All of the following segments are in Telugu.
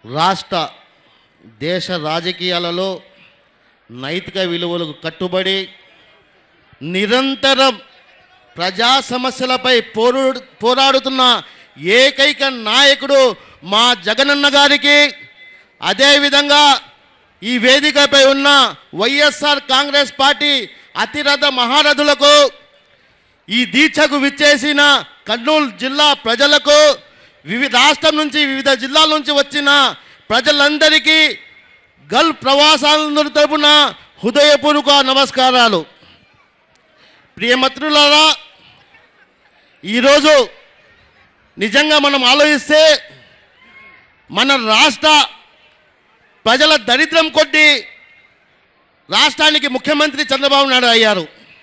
రాష్ట్ర దేశ రాజకీయాలలో నైతిక విలువలకు కట్టుబడి నిరంతరం ప్రజా సమస్యలపై పోరు పోరాడుతున్న ఏకైక నాయకుడు మా జగనన్న గారికి అదేవిధంగా ఈ వేదికపై ఉన్న వైఎస్ఆర్ కాంగ్రెస్ పార్టీ అతిరథ మహారథులకు ఈ దీక్షకు విచ్చేసిన కర్నూలు జిల్లా ప్రజలకు వివిధ రాష్ట్రం నుంచి వివిధ జిల్లాల నుంచి వచ్చిన ప్రజలందరికీ గల్ ప్రవాసాలందరి తరపున హృదయపూర్వక నమస్కారాలు ప్రియమిత్రులారా ఈరోజు నిజంగా మనం ఆలోచిస్తే మన రాష్ట్ర ప్రజల దరిద్రం కొద్దీ రాష్ట్రానికి ముఖ్యమంత్రి చంద్రబాబు నాయుడు అయ్యారు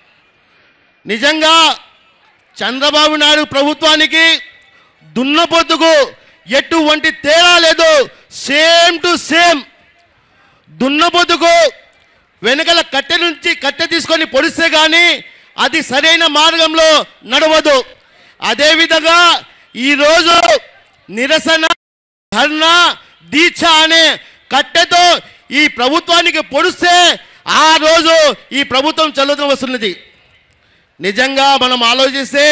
నిజంగా చంద్రబాబు నాయుడు ప్రభుత్వానికి దున్నపోతుకు ఎటువంటి తేడా లేదు సేమ్ టు సేమ్ దున్నపోతుకు వెనకల కట్టె నుంచి కట్టె తీసుకొని పొడిస్తే కానీ అది సరైన మార్గంలో నడవదు అదేవిధంగా ఈరోజు నిరసన ధర్నా దీక్ష అనే కట్టెతో ఈ ప్రభుత్వానికి పొడిస్తే ఆ రోజు ఈ ప్రభుత్వం చల్లుతూ వస్తున్నది నిజంగా మనం ఆలోచిస్తే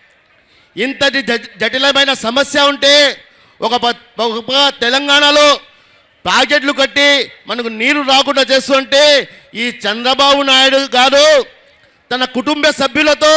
ఇంతటి జ- జటిలమైన సమస్య ఉంటే ఒక ప- ఒక పక్క తెలంగాణలో ప్రాజెక్టులు కట్టి మనకు నీరు రాకుండా చేస్తుంటే ఈ చంద్రబాబు నాయుడు గారు తన కుటుంబ సభ్యులతో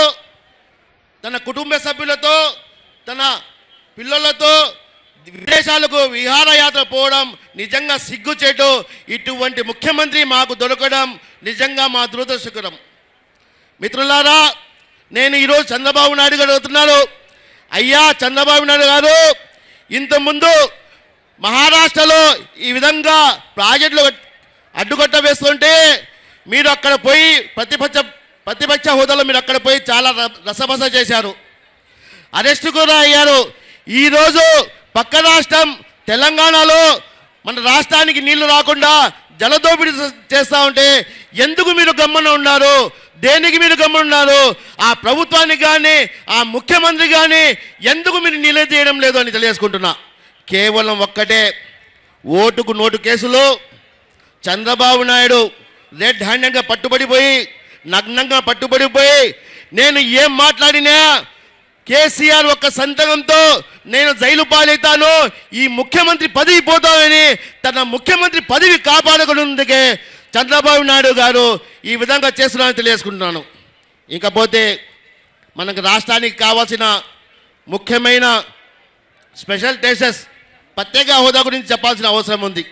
తన కుటుంబ సభ్యులతో తన పిల్లలతో విదేశాలకు విహారయాత్ర పోవడం నిజంగా సిగ్గుచేటు ఇటువంటి ముఖ్యమంత్రి మాకు దొరకడం నిజంగా మా దురదృష్టకరం మిత్రులారా నేను ఈరోజు చంద్రబాబు నాయుడు గారు అడుగుతున్నాను అయ్యా చంద్రబాబు నాయుడు గారు ఇంతకుముందు మహారాష్ట్రలో ఈ విధంగా ప్రాజెక్టులు అడ్డుకట్ట వేస్తుంటే మీరు అక్కడ పోయి ప్రతిపక్ష ప్రతిపక్ష హోదాలో మీరు అక్కడ పోయి చాలా ర- రసభస చేశారు అరెస్ట్ కూడా అయ్యారు ఈరోజు పక్క రాష్ట్రం తెలంగాణలో మన రాష్ట్రానికి నీళ్లు రాకుండా జలదోపిడీ చే- చేస్తా ఉంటే ఎందుకు మీరు గమ్మన ఉన్నారు దేనికి మీరు గమ్మన ఉన్నారు ఆ ప్రభుత్వానికి కానీ ఆ ముఖ్యమంత్రి కానీ ఎందుకు మీరు నిలదీయడం లేదు అని తెలియజేసుకుంటున్నా కేవలం ఒక్కటే ఓటుకు నోటు కేసులో చంద్రబాబు నాయుడు రెడ్ హ్యాండెడ్గా పట్టుబడిపోయి నగ్నంగా పట్టుబడిపోయి నేను ఏం మాట్లాడినా కేసీఆర్ ఒక్క సంతకంతో నేను జైలు పాలవుతాను ఈ ముఖ్యమంత్రి పదవి పోతానని తన ముఖ్యమంత్రి పదవి కాపాడుకున్నందుకే చంద్రబాబు నాయుడు గారు ఈ విధంగా చేస్తున్నారని తెలియజేసుకుంటున్నాను ఇకపోతే మనకు రాష్ట్రానికి కావాల్సిన ముఖ్యమైన స్పెషల్ టేసెస్ ప్రత్యేక హోదా గురించి చెప్పాల్సిన అవసరం ఉంది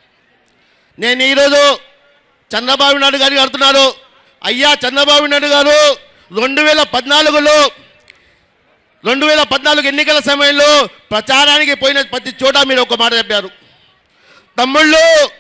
నేను ఈరోజు చంద్రబాబు నాయుడు గారికి అడుగుతున్నాను అయ్యా చంద్రబాబు నాయుడు గారు రెండు వేల పద్నాలుగులో రెండు వేల పద్నాలుగు ఎన్నికల సమయంలో ప్రచారానికి పోయిన ప్రతి చోట మీరు ఒక మాట చెప్పారు తమ్ముళ్ళు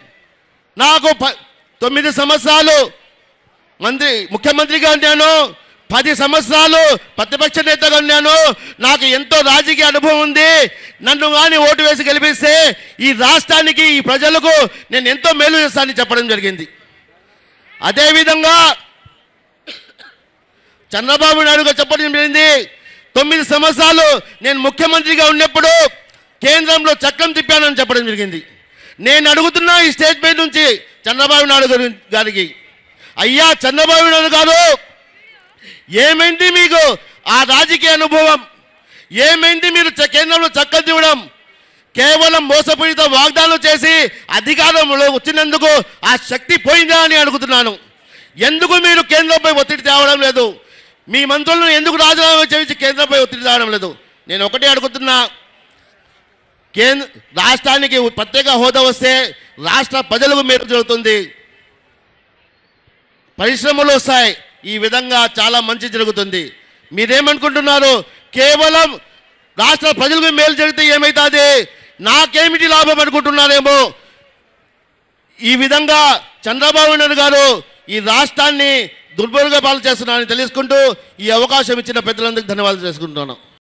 నాకు ప- తొమ్మిది సంవత్సరాలు మంత్రి ముఖ్యమంత్రిగా ఉన్నాను పది సంవత్సరాలు ప్రతిపక్ష నేతగా ఉన్నాను నాకు ఎంతో రాజకీయ అనుభవం ఉంది నన్ను కానీ ఓటు వేసి గెలిపిస్తే ఈ రాష్ట్రానికి ఈ ప్రజలకు నేను ఎంతో మేలు చేస్తానని చెప్పడం జరిగింది అదేవిధంగా చంద్రబాబు నాయుడు గారు చెప్పడం జరిగింది తొమ్మిది సంవత్సరాలు నేను ముఖ్యమంత్రిగా ఉన్నప్పుడు కేంద్రంలో చక్రం తిప్పానని చెప్పడం జరిగింది నేను అడుగుతున్నా ఈ స్టేట్మెంట్ నుంచి చంద్రబాబు నాయుడు గారి గారికి అయ్యా చంద్రబాబు నాయుడు గారు ఏమైంది మీకు ఆ రాజకీయ అనుభవం ఏమైంది మీరు చ- కేంద్రంలో చక్కం తివ్వడం కేవలం మోసపూరిత వాగ్దానం చేసి అధికారంలో వచ్చినందుకు ఆ శక్తి పోయిందా అని అడుగుతున్నాను ఎందుకు మీరు కేంద్రంపై ఒత్తిడి తేవడం లేదు మీ మంత్రులను ఎందుకు రాజీనామా చేయించి కేంద్రంపై ఒత్తిడి తేవడం లేదు నేను ఒకటే అడుగుతున్నా కేంద్ర రాష్ట్రానికి ప్రత్యేక హోదా వస్తే రాష్ట్ర ప్రజలకు మేలు జరుగుతుంది పరిశ్రమలు వస్తాయి ఈ విధంగా చాలా మంచి జరుగుతుంది మీరేమనుకుంటున్నారు కేవలం రాష్ట్ర ప్రజలకు మేలు జరిగితే ఏమవుతుంది నాకేమిటి లాభం అనుకుంటున్నారేమో ఈ విధంగా చంద్రబాబు నాయుడు గారు ఈ రాష్ట్రాన్ని దుర్భరంగా పాలు చేస్తున్నారని తెలుసుకుంటూ ఈ అవకాశం ఇచ్చిన పెద్దలందరికీ ధన్యవాదాలు చేసుకుంటున్నాను